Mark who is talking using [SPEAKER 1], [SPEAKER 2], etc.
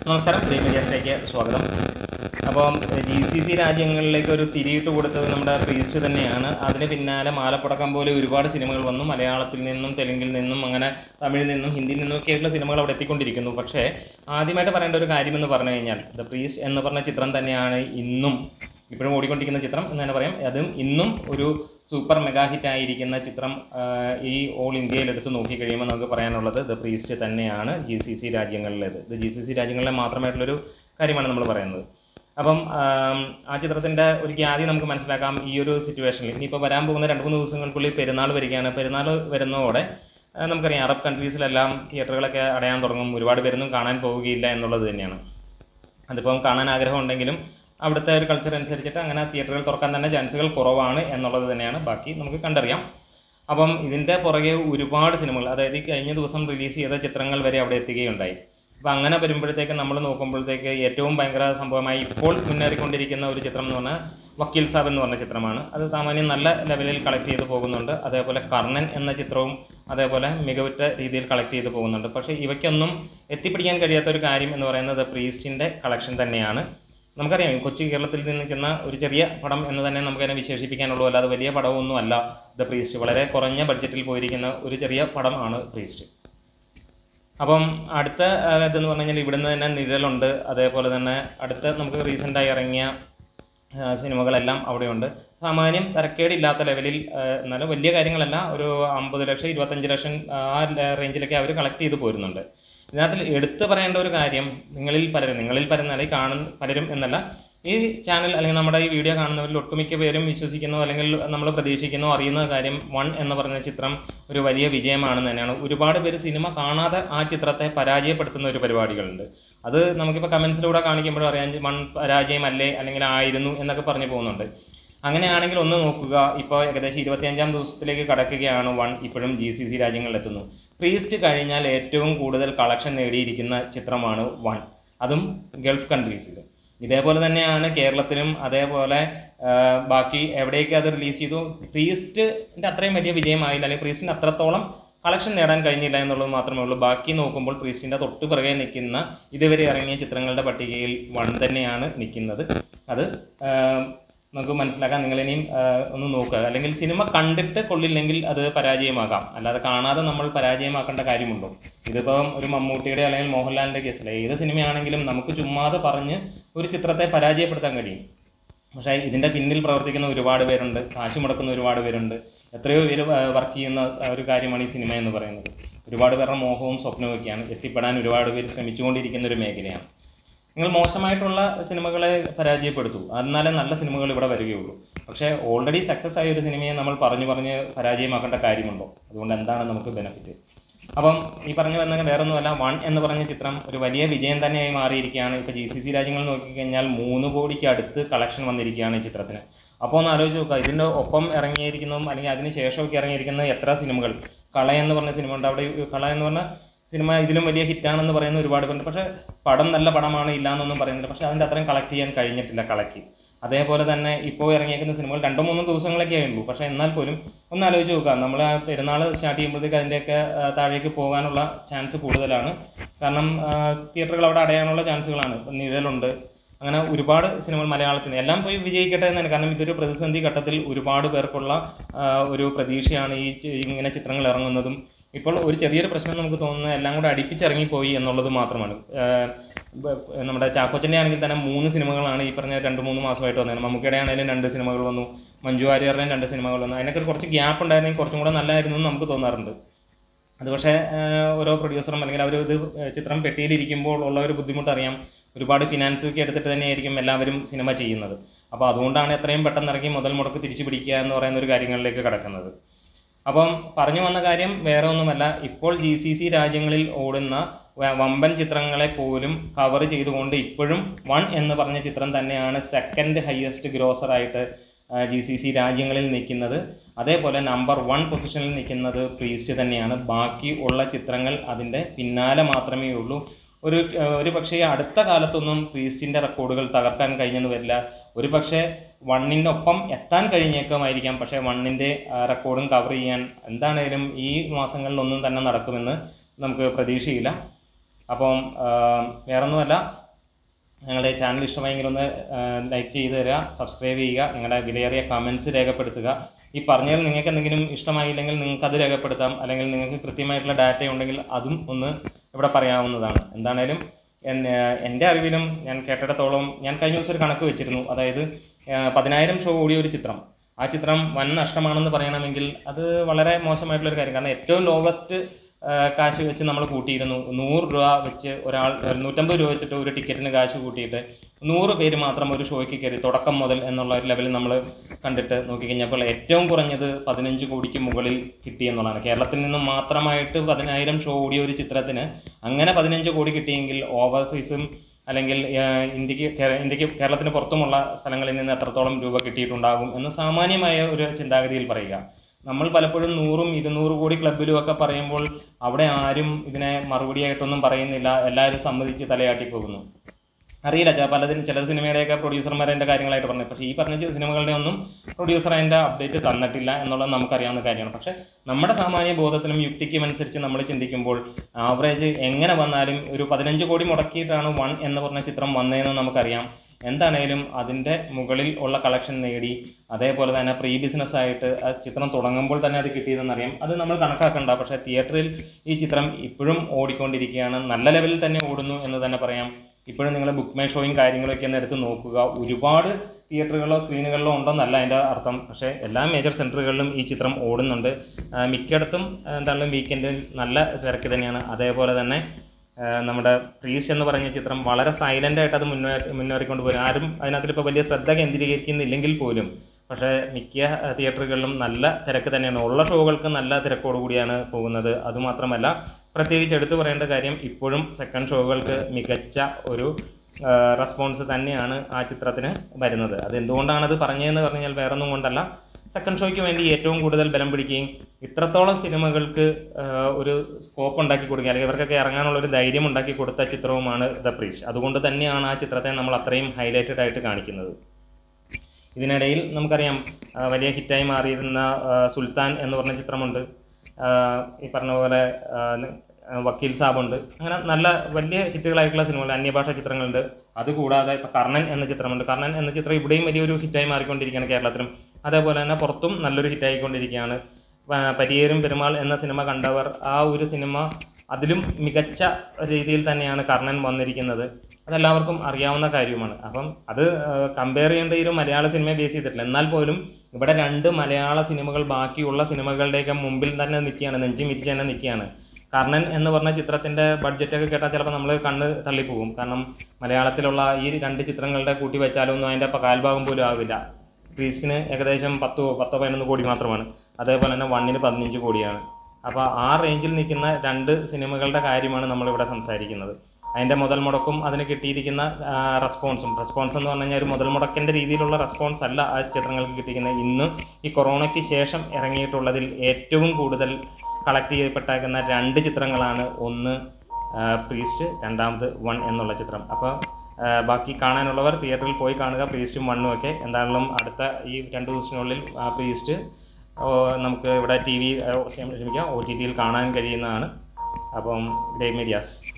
[SPEAKER 1] നമസ്കാരം ഗ്രീൻ മീഡിയാസിലേക്ക് സ്വാഗതം അപ്പം ജി സി സി രാജ്യങ്ങളിലേക്ക് ഒരു തിരിയിട്ട് കൊടുത്തത് നമ്മുടെ പ്രീസ്റ്റ് തന്നെയാണ് അതിന് പിന്നാലെ മാലപ്പടക്കം പോലെ ഒരുപാട് സിനിമകൾ വന്നു മലയാളത്തിൽ നിന്നും തെലുങ്കിൽ നിന്നും അങ്ങനെ തമിഴിൽ നിന്നും ഹിന്ദിയിൽ നിന്നും ഒക്കെയായിട്ടുള്ള സിനിമകൾ അവിടെ എത്തിക്കൊണ്ടിരിക്കുന്നു പക്ഷേ ആദ്യമായിട്ട് പറയേണ്ട ഒരു കാര്യമെന്ന് പറഞ്ഞു കഴിഞ്ഞാൽ ദ പ്രീസ്റ്റ് എന്ന് പറഞ്ഞ ചിത്രം തന്നെയാണ് ഇന്നും ഇപ്പോഴും ഓടിക്കൊണ്ടിരിക്കുന്ന ചിത്രം എന്ന് തന്നെ പറയാം അതും ഇന്നും ഒരു സൂപ്പർ മെഗാ ഹിറ്റ് ആയിരിക്കുന്ന ചിത്രം ആ, ഈ ഓൾ ഇന്ത്യയിൽ എടുത്ത് നോക്കിക്കഴിയുമ്പോൾ നമുക്ക് പറയാനുള്ളത് ദ പ്രീസ്റ്റ് തന്നെയാണ് ജി സി സി രാജ്യങ്ങളിലേത് ഇത് ജി സി സി രാജ്യങ്ങളിലെ മാത്രമായിട്ടുള്ളൊരു കാര്യമാണ് നമ്മൾ പറയുന്നത് അപ്പം ആം, ആ ചിത്രത്തിൻ്റെ ഒരു ഖ്യാതി നമുക്ക് മനസ്സിലാക്കാം ഈ ഒരു സിറ്റുവേഷനിൽ ഇനിയിപ്പോൾ വരാൻ പോകുന്ന രണ്ട് മൂന്ന് ദിവസങ്ങൾക്കുള്ളിൽ പെരുന്നാൾ വരികയാണ് പെരുന്നാൾ വരുന്നതോടെ ആ, നമുക്കറിയാം അറബ് കൺട്രീസിലെല്ലാം തിയേറ്ററുകളൊക്കെ അടയാൻ തുടങ്ങും ഒരുപാട് പേരൊന്നും കാണാൻ പോവുകയില്ല എന്നുള്ളത് തന്നെയാണ് അതിപ്പം കാണാൻ ആഗ്രഹം ഉണ്ടെങ്കിലും അവിടുത്തെ ഒരു കൾച്ചർ അനുസരിച്ചിട്ട് അങ്ങനെ തിയേറ്ററുകൾ തുറക്കാൻ തന്നെ ചാൻസുകൾ കുറവാണ് എന്നുള്ളത് തന്നെയാണ് ബാക്കി നമുക്ക് കണ്ടറിയാം അപ്പം ഇതിൻ്റെ പുറകെ ഒരുപാട് സിനിമകൾ അതായത് ഈ കഴിഞ്ഞ ദിവസം റിലീസ് ചെയ്ത ചിത്രങ്ങൾ വരെ അവിടെ എത്തുകയുണ്ടായി അപ്പം അങ്ങനെ വരുമ്പോഴത്തേക്ക് നമ്മൾ നോക്കുമ്പോഴത്തേക്ക് ഏറ്റവും ഭയങ്കര സംഭവമായി ഇപ്പോൾ മുന്നേറിക്കൊണ്ടിരിക്കുന്ന ഒരു ചിത്രം എന്ന് പറഞ്ഞാൽ വക്കീൽ സാബ് എന്ന് പറഞ്ഞ ചിത്രമാണ് അത് സാമാന്യം നല്ല ലെവലിൽ കളക്ട് ചെയ്ത് പോകുന്നുണ്ട് അതേപോലെ കർണൻ എന്ന ചിത്രവും അതേപോലെ മികവുറ്റ രീതിയിൽ കളക്ട് ചെയ്ത് പോകുന്നുണ്ട് പക്ഷേ ഇവയ്ക്കൊന്നും എത്തിപ്പിടിക്കാൻ കഴിയാത്ത ഒരു കാര്യം എന്ന് പറയുന്നത് പ്രീസ്റ്റിൻ്റെ കളക്ഷൻ തന്നെയാണ് നമുക്കറിയാം കൊച്ചി കേരളത്തിൽ നിന്ന് ചെന്ന ഒരു ചെറിയ പടം എന്ന് തന്നെ നമുക്കതിനെ വിശേഷിപ്പിക്കാനുള്ളൂ അല്ലാതെ വലിയ പടമൊന്നും അല്ല ദ പ്രീസ്റ്റ് വളരെ കുറഞ്ഞ ബഡ്ജറ്റിൽ പോയിരിക്കുന്ന ഒരു ചെറിയ പടമാണ് പ്രീസ്റ്റ് അപ്പം അടുത്ത ആ, ഇതെന്ന് പറഞ്ഞു കഴിഞ്ഞാൽ ഇവിടുന്ന് തന്നെ നിഴലുണ്ട് അതേപോലെ തന്നെ അടുത്ത നമുക്ക് റീസെൻ്റായി ഇറങ്ങിയ ആ, സിനിമകളെല്ലാം അവിടെയുണ്ട് സാമാന്യം തരക്കേടില്ലാത്ത ലെവലിൽ ആ, എന്നാലും വലിയ കാര്യങ്ങളല്ല ഒരു അമ്പത് ലക്ഷം ഇരുപത്തഞ്ച് ലക്ഷം ആ റേഞ്ചിലൊക്കെ അവർ കളക്ട് ചെയ്ത് പോരുന്നുണ്ട് ഇതിനകത്തിൽ എടുത്തു പറയേണ്ട ഒരു കാര്യം നിങ്ങളിൽ പലരും നിങ്ങളിൽ പലരും അല്ലെങ്കിൽ കാണുന്ന പലരും എന്നല്ല ഈ ചാനൽ അല്ലെങ്കിൽ നമ്മുടെ ഈ വീഡിയോ കാണുന്നവരിൽ ഒട്ടുമിക്ക പേരും വിശ്വസിക്കുന്നു അല്ലെങ്കിൽ നമ്മൾ പ്രതീക്ഷിക്കുന്നു അറിയുന്ന കാര്യം വൺ എന്ന് പറഞ്ഞ ചിത്രം ഒരു വലിയ വിജയമാണെന്ന് തന്നെയാണ് ഒരുപാട് പേര് സിനിമ കാണാതെ ആ ചിത്രത്തെ പരാജയപ്പെടുത്തുന്ന ഒരു പരിപാടികളുണ്ട് അത് നമുക്കിപ്പോൾ കമൻസിലൂടെ കാണിക്കുമ്പോഴും അറിയാം വൺ പരാജയമല്ലേ അല്ലെങ്കിൽ ആയിരുന്നു എന്നൊക്കെ പറഞ്ഞു പോകുന്നുണ്ട് അങ്ങനെയാണെങ്കിൽ ഒന്ന് നോക്കുക ഇപ്പോൾ ഏകദേശം ഇരുപത്തിയഞ്ചാം ദിവസത്തിലേക്ക് കടക്കുകയാണ് വൺ ഇപ്പോഴും ജി സി സി രാജ്യങ്ങളിലെത്തുന്നു പ്രീസ്റ്റ് കഴിഞ്ഞാൽ ഏറ്റവും കൂടുതൽ കളക്ഷൻ നേടിയിരിക്കുന്ന ചിത്രമാണ് വൺ അതും ഗൾഫ് കൺട്രീസിൽ ഇതേപോലെ തന്നെയാണ് കേരളത്തിലും അതേപോലെ ആ, ബാക്കി എവിടെയൊക്കെ അത് റിലീസ് ചെയ്തു പ്രീസ്റ്റിൻ്റെ അത്രയും വലിയ വിജയമായില്ല അല്ലെങ്കിൽ പ്രീസ്റ്റിന് അത്രത്തോളം കളക്ഷൻ നേടാൻ കഴിഞ്ഞില്ല എന്നുള്ളത് മാത്രമേ ഉള്ളൂ ബാക്കി നോക്കുമ്പോൾ പ്രീസ്റ്റിൻ്റെ തൊട്ട് പിറകെ നിൽക്കുന്ന ഇതുവരെ ഇറങ്ങിയ ചിത്രങ്ങളുടെ പട്ടികയിൽ വൺ തന്നെയാണ് നിൽക്കുന്നത് അത് ആ, നമുക്ക് മനസ്സിലാക്കാം നിങ്ങൾ ഇനിയും ആ, ഒന്ന് നോക്കുക അല്ലെങ്കിൽ സിനിമ കണ്ടിട്ട് കൊള്ളില്ലെങ്കിൽ അത് പരാജയമാകാം അല്ലാതെ കാണാതെ നമ്മൾ പരാജയമാക്കേണ്ട കാര്യമുണ്ടോ ഇതിപ്പം ഒരു മമ്മൂട്ടിയുടെ അല്ലെങ്കിൽ മോഹൻലാലിൻ്റെ കേസിൽ ഏത് സിനിമയാണെങ്കിലും നമുക്ക് ചുമ്മാതെ പറഞ്ഞ് ഒരു ചിത്രത്തെ പരാജയപ്പെടുത്താൻ കഴിയും പക്ഷേ ഇതിൻ്റെ പിന്നിൽ പ്രവർത്തിക്കുന്ന ഒരുപാട് പേരുണ്ട് കാശ് മുടക്കുന്ന ഒരുപാട് പേരുണ്ട് എത്രയോ പേര് വർക്ക് ചെയ്യുന്ന ഒരു കാര്യമാണ് ഈ സിനിമ എന്ന് പറയുന്നത് ഒരുപാട് പേരുടെ മോഹവും സ്വപ്നവും ഒക്കെയാണ് എത്തിപ്പെടാൻ ഒരുപാട് പേര് ശ്രമിച്ചുകൊണ്ടിരിക്കുന്ന ഒരു മേഖലയാണ് നിങ്ങൾ മോശമായിട്ടുള്ള സിനിമകളെ പരാജയപ്പെടുത്തു എന്നാലേ നല്ല സിനിമകൾ ഇവിടെ വരികയുള്ളൂ പക്ഷേ ഓൾറെഡി സക്സസ് ആയ ഒരു സിനിമയെ നമ്മൾ പറഞ്ഞു പറഞ്ഞ് പരാജയമാക്കേണ്ട കാര്യമുണ്ടോ അതുകൊണ്ട് എന്താണ് നമുക്ക് ബെനിഫിറ്റ് അപ്പം ഈ പറഞ്ഞു വന്ന വേറെ ഒന്നുമല്ല വൺ എന്ന് പറഞ്ഞ ചിത്രം ഒരു വലിയ വിജയം തന്നെയായി മാറിയിരിക്കുകയാണ് ഇപ്പോൾ ജി സി സി രാജ്യങ്ങൾ നോക്കിക്കഴിഞ്ഞാൽ മൂന്ന് കോടിക്ക് അടുത്ത് കളക്ഷൻ വന്നിരിക്കുകയാണ് ഈ ചിത്രത്തിന് അപ്പോൾ ഒന്ന് ആലോചിച്ച് നോക്കുക ഇതിൻ്റെ ഒപ്പം ഇറങ്ങിയിരിക്കുന്നതും അല്ലെങ്കിൽ അതിന് ശേഷമൊക്കെ ഇറങ്ങിയിരിക്കുന്ന എത്ര സിനിമകൾ കള എന്ന് പറഞ്ഞ സിനിമ ഉണ്ട് അവിടെ ഈ കള എന്ന് പറഞ്ഞ സിനിമ ഇതിലും വലിയ ഹിറ്റാണെന്ന് പറയുന്ന ഒരുപാട് പേരുണ്ട് പക്ഷേ പടം നല്ല പടമാണ് ഇല്ല എന്നൊന്നും പറയുന്നില്ല പക്ഷേ അതിൻ്റെ അത്രയും കളക്ട് ചെയ്യാൻ കഴിഞ്ഞിട്ടില്ല കളക്കി അതേപോലെ തന്നെ ഇപ്പോൾ ഇറങ്ങിയേക്കുന്ന സിനിമകൾ രണ്ടോ മൂന്നോ ദിവസങ്ങളൊക്കെ ആയുള്ളൂ പക്ഷേ എന്നാൽ പോലും ഒന്ന് ആലോചിച്ച് നോക്കുക നമ്മൾ ആ പെരുന്നാൾ സ്റ്റാർട്ട് ചെയ്യുമ്പോഴത്തേക്ക് അതിൻ്റെയൊക്കെ ആ, താഴേക്ക് പോകാനുള്ള ചാൻസ് കൂടുതലാണ് കാരണം ആ, തിയേറ്ററുകൾ അവിടെ അടയാനുള്ള ചാൻസുകളാണ് ഇപ്പം നിഴലുണ്ട് അങ്ങനെ ഒരുപാട് സിനിമകൾ മലയാളത്തിന് എല്ലാം പോയി വിജയിക്കട്ടെ എന്നാണ് കാരണം ഇതൊരു പ്രതിസന്ധി ഘട്ടത്തിൽ ഒരുപാട് പേർക്കുള്ള ആ, ഒരു പ്രതീക്ഷയാണ് ഈ ചി- ഇങ്ങനെ ചിത്രങ്ങൾ ഇറങ്ങുന്നതും ഇപ്പോൾ ഒരു ചെറിയൊരു പ്രശ്നം നമുക്ക് തോന്നുന്നത് എല്ലാം കൂടെ അടുപ്പിച്ചിറങ്ങിപ്പോയി എന്നുള്ളത് മാത്രമാണ് ആഹ് ബ- നമ്മുടെ ചാക്കോച്ചൻ്റെ ആണെങ്കിൽ തന്നെ മൂന്ന് സിനിമകളാണ് ഈ പറഞ്ഞ രണ്ട് മൂന്ന് മാസമായിട്ട് വന്നത് മമ്മൂക്കയുടെ ആണെങ്കിലും രണ്ട് സിനിമകൾ വന്നു മഞ്ജു വാര്യറുടെയും രണ്ട് സിനിമകൾ വന്നു അതിനൊക്കെ ഒരു കുറച്ച് ഗ്യാപ്പ് ഉണ്ടായിരുന്നെങ്കിൽ കുറച്ചും കൂടെ നല്ലതായിരുന്നു എന്ന് നമുക്ക് തോന്നാറുണ്ട് അത് പക്ഷേ ആഹ് ഓരോ പ്രൊഡ്യൂസറും അല്ലെങ്കിൽ അവർ ഇത് ചിത്രം പെട്ടിയിലിരിക്കുമ്പോൾ ഉള്ള ഒരു ബുദ്ധിമുട്ട് അറിയാം ഒരുപാട് ഫിനാൻസ് ഒക്കെ എടുത്തിട്ട് തന്നെയായിരിക്കും എല്ലാവരും സിനിമ ചെയ്യുന്നത് അപ്പോൾ അതുകൊണ്ടാണ് എത്രയും പെട്ടെന്ന് ഇറങ്ങി മുതൽ മുടക്ക് തിരിച്ചു പിടിക്കുക എന്ന് പറയുന്ന ഒരു കാര്യങ്ങളിലേക്ക് കിടക്കുന്നത് അപ്പം പറഞ്ഞു വന്ന കാര്യം വേറെ ഒന്നുമല്ല ഇപ്പോൾ ജി സി സി രാജ്യങ്ങളിൽ ഓടുന്ന വ- വമ്പൻ ചിത്രങ്ങളെ പോലും കവർ ചെയ്തുകൊണ്ട് ഇപ്പോഴും വൺ എന്ന് പറഞ്ഞ ചിത്രം തന്നെയാണ് സെക്കൻഡ് ഹയസ്റ്റ് ഗ്രോസറായിട്ട് ജി സി സി രാജ്യങ്ങളിൽ നിൽക്കുന്നത് അതേപോലെ നമ്പർ വൺ പൊസിഷനിൽ നിൽക്കുന്നത് പ്രീസ്റ്റ് തന്നെയാണ് ബാക്കി ഉള്ള ചിത്രങ്ങൾ അതിൻ്റെ പിന്നാലെ മാത്രമേ ഉള്ളൂ ഒരു ഏഹ്, ഒരു പക്ഷേ അടുത്ത കാലത്തൊന്നും പ്രീസ്റ്റിൻ്റെ റെക്കോർഡുകൾ തകർക്കാൻ കഴിഞ്ഞെന്ന് വരില്ല ഒരു പക്ഷേ വണ്ണിൻ്റെ ഒപ്പം എത്താൻ കഴിഞ്ഞേക്കുമായിരിക്കാം പക്ഷേ വണ്ണിൻ്റെ റെക്കോർഡും കവർ ചെയ്യാൻ എന്താണേലും ഈ മാസങ്ങളിലൊന്നും തന്നെ നടക്കുമെന്ന് നമുക്ക് പ്രതീക്ഷയില്ല അപ്പം ആ, വേറൊന്നുമല്ല ഞങ്ങളുടെ ചാനൽ ഇഷ്ടമായെങ്കിൽ ഒന്ന് ലൈക്ക് ചെയ്ത് തരിക സബ്സ്ക്രൈബ് ചെയ്യുക നിങ്ങളുടെ വിലയേറിയ കമൻസ് രേഖപ്പെടുത്തുക ഈ പറഞ്ഞതിൽ നിങ്ങൾക്ക് എന്തെങ്കിലും ഇഷ്ടമായില്ലെങ്കിൽ നിങ്ങൾക്ക് അത് രേഖപ്പെടുത്താം അല്ലെങ്കിൽ നിങ്ങൾക്ക് കൃത്യമായിട്ടുള്ള ഡാറ്റ ഉണ്ടെങ്കിൽ അതും ഒന്ന് ഇവിടെ പറയാവുന്നതാണ് എന്താണേലും എൻ- എൻ്റെ അറിവിലും ഞാൻ കേട്ടിടത്തോളം ഞാൻ കഴിഞ്ഞ ദിവസം ഒരു കണക്ക് വെച്ചിരുന്നു അതായത് ആ, പതിനായിരം ഷോ ഓടിയ ഒരു ചിത്രം ആ ചിത്രം വൻ നഷ്ടമാണെന്ന് പറയണമെങ്കിൽ അത് വളരെ മോശമായിട്ടുള്ള ഒരു കാര്യം കാരണം ഏറ്റവും ലോവസ്റ്റ് കാശ് വെച്ച് നമ്മൾ കൂട്ടിയിരുന്നു നൂറ് രൂപ വെച്ച് ഒരാൾ ഒരു നൂറ്റമ്പത് രൂപ വെച്ചിട്ട് ഒരു ടിക്കറ്റിന് കാശ് കൂട്ടിയിട്ട് നൂറ് പേര് മാത്രം ഒരു ഷോയ്ക്ക് കയറി തുടക്കം മുതൽ എന്നുള്ള ഒരു ലെവലിൽ നമ്മൾ കണ്ടിട്ട് നോക്കിക്കഴിഞ്ഞപ്പോൾ ഏറ്റവും കുറഞ്ഞത് പതിനഞ്ച് കോടിക്ക് മുകളിൽ കിട്ടി എന്നുള്ളതാണ് കേരളത്തിൽ നിന്നും മാത്രമായിട്ട് പതിനായിരം ഷോ ഓടിയ ഒരു ചിത്രത്തിന് അങ്ങനെ പതിനഞ്ച് കോടി കിട്ടിയെങ്കിൽ ഓവർസീസും അല്ലെങ്കിൽ ഏഹ്, ഇന്ത്യക്ക് കേ- ഇന്ത്യക്ക് കേരളത്തിന് പുറത്തുമുള്ള സ്ഥലങ്ങളിൽ നിന്ന് എത്രത്തോളം രൂപ കിട്ടിയിട്ടുണ്ടാകും എന്ന് സാമാന്യമായ ഒരു ചിന്താഗതിയിൽ പറയുക നമ്മൾ പലപ്പോഴും നൂറും ഇരുന്നൂറ് കോടി ക്ലബിലും ഒക്കെ പറയുമ്പോൾ അവിടെ ആരും ഇതിനെ മറുപടിയായിട്ടൊന്നും പറയുന്നില്ല എല്ലാവരും സമ്മതിച്ച് തലയാട്ടി പോകുന്നു അറിയില്ല ചെ- പലതിനും ചില സിനിമയുടെയൊക്കെ പ്രൊഡ്യൂസർമാർ അതിൻ്റെ കാര്യങ്ങളായിട്ട് പറഞ്ഞു പക്ഷേ ഈ പറഞ്ഞ ചി- സിനിമകളുടെ ഒന്നും പ്രൊഡ്യൂസർ അതിൻ്റെ അപ്ഡേറ്റ് തന്നിട്ടില്ല എന്നുള്ളത് നമുക്കറിയാവുന്ന കാര്യമാണ് പക്ഷേ നമ്മുടെ സാമാന്യ ബോധത്തിനും യുക്തിക്കും അനുസരിച്ച് നമ്മൾ ചിന്തിക്കുമ്പോൾ ആവറേജ് എങ്ങനെ വന്നാലും ഒരു പതിനഞ്ച് കോടി മുടക്കിയിട്ടാണ് വൺ എന്ന് പറഞ്ഞ ചിത്രം വന്നതെന്ന് നമുക്കറിയാം എന്താണേലും അതിൻ്റെ മുകളിൽ ഉള്ള കളക്ഷൻ നേടി അതേപോലെ തന്നെ പ്രീ ബിസിനസ് ആയിട്ട് ആ ചിത്രം തുടങ്ങുമ്പോൾ തന്നെ അത് കിട്ടിയതെന്നറിയാം അത് നമ്മൾ കണക്കാക്കണ്ട പക്ഷേ തിയേറ്ററിൽ ഈ ചിത്രം ഇപ്പോഴും ഓടിക്കൊണ്ടിരിക്കുകയാണ് നല്ല ലെവലിൽ തന്നെ ഓടുന്നു എന്ന് തന്നെ പറയാം ഇപ്പോഴും നിങ്ങൾ ബുക്ക് മൈ ഷോയും കാര്യങ്ങളൊക്കെ ഒന്ന് എടുത്ത് നോക്കുക ഒരുപാട് തിയേറ്ററുകളിലോ സ്ക്രീനുകളിലോ ഉണ്ടെന്നല്ല അതിൻ്റെ അർത്ഥം പക്ഷേ എല്ലാ മേജർ സെൻറ്ററുകളിലും ഈ ചിത്രം ഓടുന്നുണ്ട് ആ, മിക്കയിടത്തും ആ, എന്തായാലും വീക്കെൻഡിൽ നല്ല തിരക്ക് തന്നെയാണ് അതേപോലെ തന്നെ ആ, നമ്മുടെ പ്രീസ് എന്ന് പറഞ്ഞ ചിത്രം വളരെ സൈലൻ്റ് ആയിട്ട് അത് മുന്നേ മുന്നേറിക്കൊണ്ട് പോരും ആരും അതിനകത്തിൽ ഇപ്പോൾ വലിയ ശ്രദ്ധ കേന്ദ്രീകരിക്കുന്നില്ലെങ്കിൽ പോലും പക്ഷേ മിക്ക ആ, തിയേറ്ററുകളിലും നല്ല തിരക്ക് തന്നെയാണ് ഉള്ള ഷോകൾക്ക് നല്ല തിരക്കോട് കൂടിയാണ് പോകുന്നത് അതുമാത്രമല്ല പ്രത്യേകിച്ച് എടുത്തു പറയേണ്ട കാര്യം ഇപ്പോഴും സെക്കൻഡ് ഷോകൾക്ക് മികച്ച ഒരു റെസ്പോൺസ് തന്നെയാണ് ആ ചിത്രത്തിന് വരുന്നത് അത് എന്തുകൊണ്ടാണ് അത് പറഞ്ഞതെന്ന് പറഞ്ഞാൽ വേറൊന്നും കൊണ്ടല്ല സെക്കൻഡ് ഷോയ്ക്ക് വേണ്ടി ഏറ്റവും കൂടുതൽ ബലം പിടിക്കുകയും ഇത്രത്തോളം സിനിമകൾക്ക് ആ, ഒരു സ്കോപ്പ് ഉണ്ടാക്കി കൊടുക്കുക അല്ലെങ്കിൽ ഇവർക്കൊക്കെ ഇറങ്ങാനുള്ള ഒരു ധൈര്യം ഉണ്ടാക്കി കൊടുത്ത ചിത്രവുമാണ് ദ പ്രീസ്റ്റ് അതുകൊണ്ട് തന്നെയാണ് ആ ചിത്രത്തെ നമ്മൾ അത്രയും ഹൈലൈറ്റഡ് ആയിട്ട് കാണിക്കുന്നത് ഇതിനിടയിൽ നമുക്കറിയാം ആ, വലിയ ഹിറ്റായി മാറിയിരുന്ന ആ, സുൽത്താൻ എന്ന് പറഞ്ഞ ചിത്രമുണ്ട് ആ, ഈ പറഞ്ഞ പോലെ ആ, ന- ആ, വക്കീൽ സാബുണ്ട് അങ്ങനെ നല്ല വലിയ ഹിറ്റുകളായിട്ടുള്ള സിനിമകൾ അന്യഭാഷാ ചിത്രങ്ങളുണ്ട് അതുകൂടാതെ ഇപ്പോൾ കർണൻ എന്ന ചിത്രമുണ്ട് കർണൻ എന്ന ചിത്രം ഇവിടെയും വലിയൊരു ഹിറ്റായി മാറിക്കൊണ്ടിരിക്കുകയാണ് കേരളത്തിലും അതേപോലെ തന്നെ പുറത്തും നല്ലൊരു ഹിറ്റായിക്കൊണ്ടിരിക്കുകയാണ് പ- പരിയേരും പെരുമാൾ എന്ന സിനിമ കണ്ടവർ ആ ഒരു സിനിമ അതിലും മികച്ച രീതിയിൽ തന്നെയാണ് കർണൻ വന്നിരിക്കുന്നത് അതെല്ലാവർക്കും അറിയാവുന്ന കാര്യവുമാണ് അപ്പം അത് കമ്പയർ ചെയ്യേണ്ട ഈ ഒരു മലയാള സിനിമയെ ബേസ് ചെയ്തിട്ടില്ല എന്നാൽ പോലും ഇവിടെ രണ്ട് മലയാള സിനിമകൾ ബാക്കിയുള്ള സിനിമകളുടെയൊക്കെ മുമ്പിൽ തന്നെ നിൽക്കുകയാണ് നെഞ്ചി മിരിച്ച് തന്നെ നിൽക്കുകയാണ് കർണൻ എന്ന് പറഞ്ഞ ചിത്രത്തിൻ്റെ ബഡ്ജറ്റൊക്കെ കേട്ടാൽ ചിലപ്പോൾ നമ്മൾ കണ്ണ് തള്ളിപ്പോകും കാരണം മലയാളത്തിലുള്ള ഈ രണ്ട് ചിത്രങ്ങളുടെ കൂട്ടി വെച്ചാലൊന്നും അതിൻ്റെ കാൽഭാഗം പോലും ആവില്ല ക്രീസ്കിന് ഏകദേശം പത്തോ പത്തോ പതിനൊന്ന് കോടി മാത്രമാണ് അതേപോലെ തന്നെ വണ്ണിന് പതിനഞ്ച് കോടിയാണ് അപ്പോൾ ആ റേഞ്ചിൽ നിൽക്കുന്ന രണ്ട് സിനിമകളുടെ കാര്യമാണ് നമ്മളിവിടെ സംസാരിക്കുന്നത് അതിൻ്റെ മുതൽ മുടക്കും അതിന് കിട്ടിയിരിക്കുന്ന ആ, റെസ്പോൺസും റെസ്പോൺസ് എന്ന് പറഞ്ഞു കഴിഞ്ഞാൽ ഒരു മുതൽ മുടക്കിൻ്റെ രീതിയിലുള്ള റെസ്പോൺസ് അല്ല ആ ചിത്രങ്ങൾക്ക് കിട്ടിയിരിക്കുന്നത് ഇന്ന് ഈ കൊറോണയ്ക്ക് ശേഷം ഇറങ്ങിയിട്ടുള്ളതിൽ ഏറ്റവും കൂടുതൽ കളക്ട് ചെയ്യപ്പെട്ടേക്കുന്ന രണ്ട് ചിത്രങ്ങളാണ് ഒന്ന് പ്രീസ്റ്റ് രണ്ടാമത് വൺ എന്നുള്ള ചിത്രം അപ്പോൾ ബാക്കി കാണാനുള്ളവർ തിയേറ്ററിൽ പോയി കാണുക പ്രീസ്റ്റും വണ്ണും ഒക്കെ എന്തായാലും അടുത്ത ഈ രണ്ട് ദിവസത്തിനുള്ളിൽ പ്രീസ്റ്റ് നമുക്ക് ഇവിടെ ടി വി ക്ഷമിക്കാം ഒ ടി ടിയിൽ കാണാൻ കഴിയുന്നതാണ് അപ്പം ഡേ മീഡിയാസ്